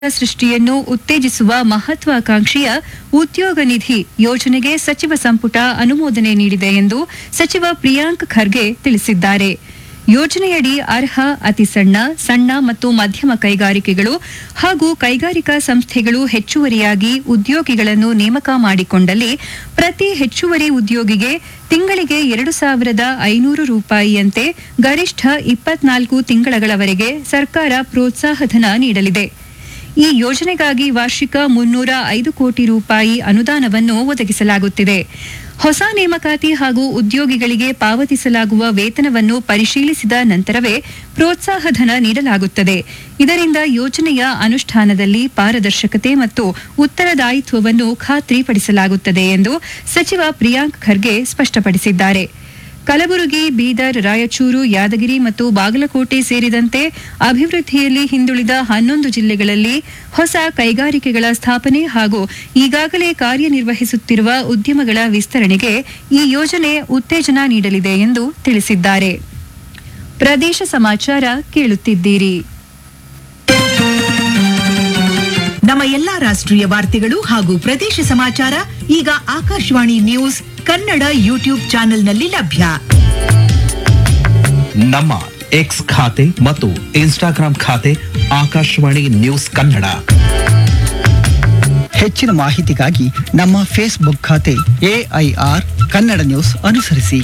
ಸೃಷ್ಟಿಯನ್ನು ಉತ್ತೇಜಿಸುವ ಮಹತ್ವಾಕಾಂಕ್ಷೆಯ ಉದ್ಯೋಗ ನಿಧಿ ಯೋಜನೆಗೆ ಸಚಿವ ಸಂಪುಟ ಅನುಮೋದನೆ ನೀಡಿದೆ ಎಂದು ಸಚಿವ ಪ್ರಿಯಾಂಕ್ ಖರ್ಗೆ ತಿಳಿಸಿದ್ದಾರೆ ಯೋಜನೆಯಡಿ ಅರ್ಹ ಅತಿ ಸಣ್ಣ ಸಣ್ಣ ಮತ್ತು ಮಧ್ಯಮ ಕೈಗಾರಿಕೆಗಳು ಹಾಗೂ ಕೈಗಾರಿಕಾ ಸಂಸ್ಥೆಗಳು ಹೆಚ್ಚುವರಿಯಾಗಿ ಉದ್ಯೋಗಿಗಳನ್ನು ನೇಮಕ ಮಾಡಿಕೊಂಡಲ್ಲಿ ಪ್ರತಿ ಹೆಚ್ಚುವರಿ ಉದ್ಯೋಗಿಗೆ ತಿಂಗಳಿಗೆ ಎರಡು ಸಾವಿರದ ಐನೂರು ರೂಪಾಯಿಯಂತೆ ಗರಿಷ್ಠ ಇಪ್ಪತ್ನಾಲ್ಕು ತಿಂಗಳಗಳವರೆಗೆ ಸರ್ಕಾರ ಪ್ರೋತ್ಸಾಹಧನ ನೀಡಲಿದೆ ಈ ಯೋಜನೆಗಾಗಿ ವಾರ್ಷಿಕ ಮುನ್ನೂರ ಐದು ಕೋಟಿ ರೂಪಾಯಿ ಅನುದಾನವನ್ನು ಒದಗಿಸಲಾಗುತ್ತಿದೆ ಹೊಸ ನೇಮಕಾತಿ ಹಾಗೂ ಉದ್ಯೋಗಿಗಳಿಗೆ ಪಾವತಿಸಲಾಗುವ ವೇತನವನ್ನು ಪರಿಶೀಲಿಸಿದ ನಂತರವೇ ಪ್ರೋತ್ಸಾಹಧನ ನೀಡಲಾಗುತ್ತದೆ ಇದರಿಂದ ಯೋಜನೆಯ ಅನುಷ್ಠಾನದಲ್ಲಿ ಪಾರದರ್ಶಕತೆ ಮತ್ತು ಉತ್ತರದಾಯಿತ್ವವನ್ನು ಖಾತ್ರಿಪಡಿಸಲಾಗುತ್ತದೆ ಎಂದು ಸಚಿವ ಪ್ರಿಯಾಂಕ್ ಖರ್ಗೆ ಸ್ಪಷ್ಟಪಡಿಸಿದ್ದಾರೆ ಕಲಬುರಗಿ ಬೀದರ್ ರಾಯಚೂರು ಯಾದಗಿರಿ ಮತ್ತು ಬಾಗಲಕೋಟೆ ಸೇರಿದಂತೆ ಅಭಿವೃದ್ಧಿಯಲ್ಲಿ ಹಿಂದುಳಿದ ಹನ್ನೊಂದು ಜಿಲ್ಲೆಗಳಲ್ಲಿ ಹೊಸ ಕೈಗಾರಿಕೆಗಳ ಸ್ಥಾಪನೆ ಹಾಗೂ ಈಗಾಗಲೇ ಕಾರ್ಯನಿರ್ವಹಿಸುತ್ತಿರುವ ಉದ್ಯಮಗಳ ವಿಸ್ತರಣೆಗೆ ಈ ಯೋಜನೆ ಉತ್ತೇಜನ ನೀಡಲಿದೆ ಎಂದು ತಿಳಿಸಿದ್ದಾರೆ ಪ್ರದೇಶ ಸಮಾಚಾರ ಕೇಳುತ್ತಿದ್ದೀರಿ ನಮ್ಮ ಎಲ್ಲಾ ರಾಷ್ಟ್ರೀಯ ವಾರ್ತೆಗಳು ಹಾಗೂ ಪ್ರದೇಶ ಸಮಾಚಾರ ಈಗ ಆಕಾಶವಾಣಿ ನ್ಯೂಸ್ ಕನ್ನಡ ಯೂಟ್ಯೂಬ್ ಚಾನೆಲ್ನಲ್ಲಿ ಲಭ್ಯ ನಮ್ಮ ಎಕ್ಸ್ ಖಾತೆ ಮತ್ತು ಇನ್ಸ್ಟಾಗ್ರಾಂ ಖಾತೆ ಆಕಾಶವಾಣಿ ನ್ಯೂಸ್ ಕನ್ನಡ ಹೆಚ್ಚಿನ ಮಾಹಿತಿಗಾಗಿ ನಮ್ಮ ಫೇಸ್ಬುಕ್ ಖಾತೆ ಎಐಆರ್ ಕನ್ನಡ ನ್ಯೂಸ್ ಅನುಸರಿಸಿ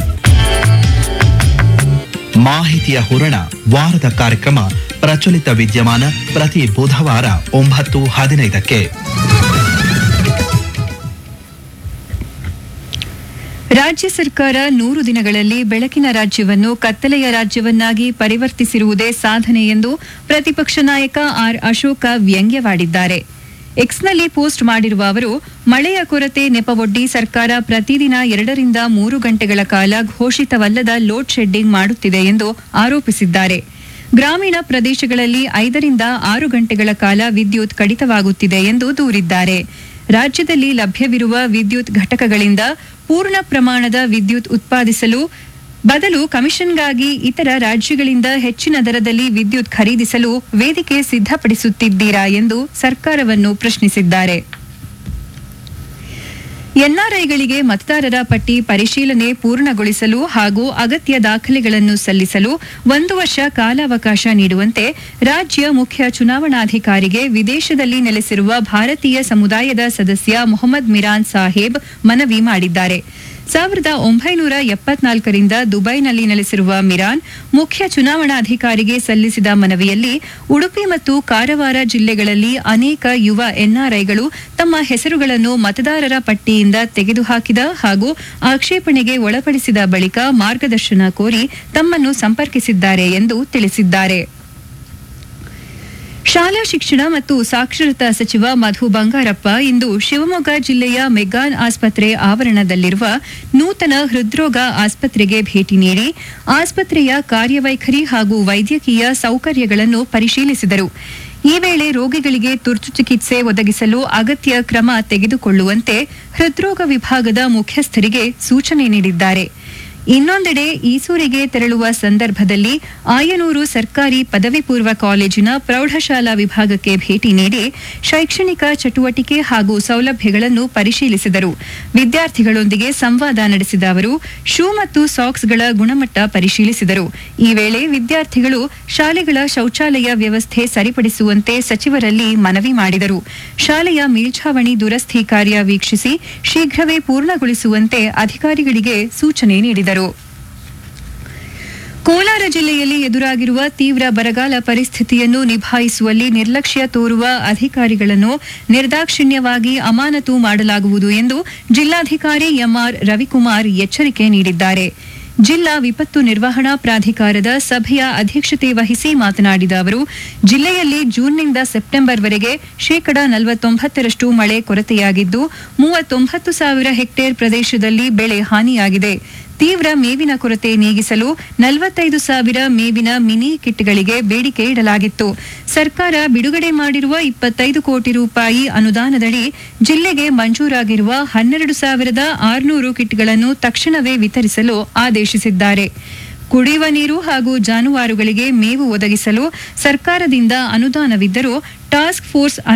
ಮಾಹಿತಿಯ ಹೂರಣ ವಾರದ ಕಾರ್ಯಕ್ರಮ ಪ್ರಚಲಿತ ವಿದ್ಯಮಾನ ಪ್ರತಿ ಬುಧವಾರ ಒಂಬತ್ತು ಹದಿನೈದಕ್ಕೆ ರಾಜ್ಯ ಸರ್ಕಾರ ನೂರು ದಿನಗಳಲ್ಲಿ ಬೆಳಕಿನ ರಾಜ್ಯವನ್ನು ಕತ್ತಲೆಯ ರಾಜ್ಯವನ್ನಾಗಿ ಪರಿವರ್ತಿಸಿರುವುದೇ ಸಾಧನೆ ಎಂದು ಪ್ರತಿಪಕ್ಷ ನಾಯಕ ಆರ್ ಅಶೋಕ ವ್ಯಂಗ್ಯವಾಡಿದ್ದಾರೆ ಎಕ್ಸ್ನಲ್ಲಿ ಪೋಸ್ಟ್ ಮಾಡಿರುವ ಅವರು ಮಳೆಯ ಕೊರತೆ ನೆಪವೊಡ್ಡಿ ಸರ್ಕಾರ ಪ್ರತಿದಿನ ಎರಡರಿಂದ ಮೂರು ಗಂಟೆಗಳ ಕಾಲ ಘೋಷಿತವಲ್ಲದ ಲೋಡ್ ಶೆಡ್ಡಿಂಗ್ ಮಾಡುತ್ತಿದೆ ಎಂದು ಆರೋಪಿಸಿದ್ದಾರೆ ಗ್ರಾಮೀಣ ಪ್ರದೇಶಗಳಲ್ಲಿ ಐದರಿಂದ ಆರು ಗಂಟೆಗಳ ಕಾಲ ವಿದ್ಯುತ್ ಕಡಿತವಾಗುತ್ತಿದೆ ಎಂದು ದೂರಿದ್ದಾರೆ ರಾಜ್ಯದಲ್ಲಿ ಲಭ್ಯವಿರುವ ವಿದ್ಯುತ್ ಘಟಕಗಳಿಂದ ಪೂರ್ಣ ಪ್ರಮಾಣದ ವಿದ್ಯುತ್ ಉತ್ಪಾದಿಸಲು ಬದಲು ಕಮಿಷನ್ಗಾಗಿ ಇತರ ರಾಜ್ಯಗಳಿಂದ ಹೆಚ್ಚಿನ ದರದಲ್ಲಿ ವಿದ್ಯುತ್ ಖರೀದಿಸಲು ವೇದಿಕೆ ಸಿದ್ಧಪಡಿಸುತ್ತಿದ್ದೀರಾ ಎಂದು ಸರ್ಕಾರವನ್ನು ಪ್ರಶ್ನಿಸಿದ್ದಾರೆ ಎನ್ಆರ್ಐಗಳಿಗೆ ಮತದಾರರ ಪಟ್ಟಿ ಪರಿಶೀಲನೆ ಪೂರ್ಣಗೊಳಿಸಲು ಹಾಗೂ ಅಗತ್ಯ ದಾಖಲೆಗಳನ್ನು ಸಲ್ಲಿಸಲು ಒಂದು ವರ್ಷ ಕಾಲಾವಕಾಶ ನೀಡುವಂತೆ ರಾಜ್ಯ ಮುಖ್ಯ ಚುನಾವಣಾಧಿಕಾರಿಗೆ ವಿದೇಶದಲ್ಲಿ ನೆಲೆಸಿರುವ ಭಾರತೀಯ ಸಮುದಾಯದ ಸದಸ್ಯ ಮೊಹಮ್ಮದ್ ಮಿರಾನ್ ಸಾಹೇಬ್ ಮನವಿ ಮಾಡಿದ್ದಾರೆ ಸಾವಿರದ ಒಂಬೈನೂರ ಎಪ್ಪತ್ನಾಲ್ಕರಿಂದ ದುಬೈನಲ್ಲಿ ನೆಲೆಸಿರುವ ಮಿರಾನ್ ಮುಖ್ಯ ಚುನಾವಣಾಧಿಕಾರಿಗೆ ಸಲ್ಲಿಸಿದ ಮನವಿಯಲ್ಲಿ ಉಡುಪಿ ಮತ್ತು ಕಾರವಾರ ಜಿಲ್ಲೆಗಳಲ್ಲಿ ಅನೇಕ ಯುವ ಎನ್ಆರ್ಐಗಳು ತಮ್ಮ ಹೆಸರುಗಳನ್ನು ಮತದಾರರ ಪಟ್ಟಿಯಿಂದ ತೆಗೆದುಹಾಕಿದ ಹಾಗೂ ಆಕ್ಷೇಪಣೆಗೆ ಒಳಪಡಿಸಿದ ಬಳಿಕ ಮಾರ್ಗದರ್ಶನ ಕೋರಿ ತಮ್ಮನ್ನು ಸಂಪರ್ಕಿಸಿದ್ದಾರೆ ಎಂದು ತಿಳಿಸಿದ್ದಾರೆ ಶಾಲಾ ಶಿಕ್ಷಣ ಮತ್ತು ಸಾಕ್ಷರತಾ ಸಚಿವ ಮಧು ಬಂಗಾರಪ್ಪ ಇಂದು ಶಿವಮೊಗ್ಗ ಜಿಲ್ಲೆಯ ಮೆಗ್ಗಾನ್ ಆಸ್ಪತ್ರೆ ಆವರಣದಲ್ಲಿರುವ ನೂತನ ಹೃದ್ರೋಗ ಆಸ್ಪತ್ರೆಗೆ ಭೇಟಿ ನೀಡಿ ಆಸ್ಪತ್ರೆಯ ಕಾರ್ಯವೈಖರಿ ಹಾಗೂ ವೈದ್ಯಕೀಯ ಸೌಕರ್ಯಗಳನ್ನು ಪರಿಶೀಲಿಸಿದರು ಈ ವೇಳೆ ರೋಗಿಗಳಿಗೆ ತುರ್ತು ಚಿಕಿತ್ಸೆ ಒದಗಿಸಲು ಅಗತ್ಯ ಕ್ರಮ ತೆಗೆದುಕೊಳ್ಳುವಂತೆ ಹೃದ್ರೋಗ ವಿಭಾಗದ ಮುಖ್ಯಸ್ಥರಿಗೆ ಸೂಚನೆ ನೀಡಿದ್ದಾರೆ ಇನ್ನೊಂದೆಡೆ ಈಸೂರಿಗೆ ತೆರಳುವ ಸಂದರ್ಭದಲ್ಲಿ ಆಯನೂರು ಸರ್ಕಾರಿ ಪದವಿ ಪೂರ್ವ ಕಾಲೇಜಿನ ಪ್ರೌಢಶಾಲಾ ವಿಭಾಗಕ್ಕೆ ಭೇಟಿ ನೀಡಿ ಶೈಕ್ಷಣಿಕ ಚಟುವಟಿಕೆ ಹಾಗೂ ಸೌಲಭ್ಯಗಳನ್ನು ಪರಿಶೀಲಿಸಿದರು ವಿದ್ಯಾರ್ಥಿಗಳೊಂದಿಗೆ ಸಂವಾದ ನಡೆಸಿದ ಅವರು ಶೂ ಮತ್ತು ಸಾಕ್ಸ್ಗಳ ಗುಣಮಟ್ಟ ಪರಿಶೀಲಿಸಿದರು ಈ ವೇಳೆ ವಿದ್ಯಾರ್ಥಿಗಳು ಶಾಲೆಗಳ ಶೌಚಾಲಯ ವ್ಯವಸ್ಥೆ ಸರಿಪಡಿಸುವಂತೆ ಸಚಿವರಲ್ಲಿ ಮನವಿ ಮಾಡಿದರು ಶಾಲೆಯ ಮೇಲ್ಛಾವಣಿ ದುರಸ್ತಿ ಕಾರ್ಯ ವೀಕ್ಷಿಸಿ ಶೀಘ್ರವೇ ಪೂರ್ಣಗೊಳಿಸುವಂತೆ ಅಧಿಕಾರಿಗಳಿಗೆ ಸೂಚನೆ ನೀಡಿದರು ಕೋಲಾರ ಜಿಲ್ಲೆಯಲ್ಲಿ ಎದುರಾಗಿರುವ ತೀವ್ರ ಬರಗಾಲ ಪರಿಸ್ಥಿತಿಯನ್ನು ನಿಭಾಯಿಸುವಲ್ಲಿ ನಿರ್ಲಕ್ಷ್ಯ ತೋರುವ ಅಧಿಕಾರಿಗಳನ್ನು ನಿರ್ದಾಕ್ಷಿಣ್ಯವಾಗಿ ಅಮಾನತು ಮಾಡಲಾಗುವುದು ಎಂದು ಜಿಲ್ಲಾಧಿಕಾರಿ ಎಂಆರ್ ರವಿಕುಮಾರ್ ಎಚ್ಚರಿಕೆ ನೀಡಿದ್ದಾರೆ ಜಿಲ್ಲಾ ವಿಪತ್ತು ನಿರ್ವಹಣಾ ಪ್ರಾಧಿಕಾರದ ಸಭೆಯ ಅಧ್ಯಕ್ಷತೆ ವಹಿಸಿ ಮಾತನಾಡಿದ ಅವರು ಜಿಲ್ಲೆಯಲ್ಲಿ ಜೂನ್ನಿಂದ ಸೆಪ್ಟೆಂಬರ್ವರೆಗೆ ಶೇಕಡಾ ನಲವತ್ತೊಂಬತ್ತರಷ್ಟು ಮಳೆ ಕೊರತೆಯಾಗಿದ್ದು ಮೂವತ್ತೊಂಬತ್ತು ಸಾವಿರ ಹೆಕ್ಟೇರ್ ಪ್ರದೇಶದಲ್ಲಿ ಬೆಳೆ ಹಾನಿಯಾಗಿದೆ ತೀವ್ರ ಮೇವಿನ ಕೊರತೆ ನೀಗಿಸಲು ನಲವತ್ತೈದು ಸಾವಿರ ಮೇವಿನ ಮಿನಿ ಕಿಟ್ಗಳಿಗೆ ಬೇಡಿಕೆ ಇಡಲಾಗಿತ್ತು ಸರ್ಕಾರ ಬಿಡುಗಡೆ ಮಾಡಿರುವ ಇಪ್ಪತ್ತೈದು ಕೋಟಿ ರೂಪಾಯಿ ಅನುದಾನದಡಿ ಜಿಲ್ಲೆಗೆ ಮಂಜೂರಾಗಿರುವ ಹನ್ನೆರಡು ಸಾವಿರದ ಆರುನೂರು ಕಿಟ್ಗಳನ್ನು ತಕ್ಷಣವೇ ವಿತರಿಸಲು ಆದೇಶಿಸಿದ್ದಾರೆ ಕುಡಿಯುವ ನೀರು ಹಾಗೂ ಜಾನುವಾರುಗಳಿಗೆ ಮೇವು ಒದಗಿಸಲು ಸರ್ಕಾರದಿಂದ ಅನುದಾನವಿದ್ದರೂ ಟಾಸ್ಕ್ ಫೋರ್ಸ್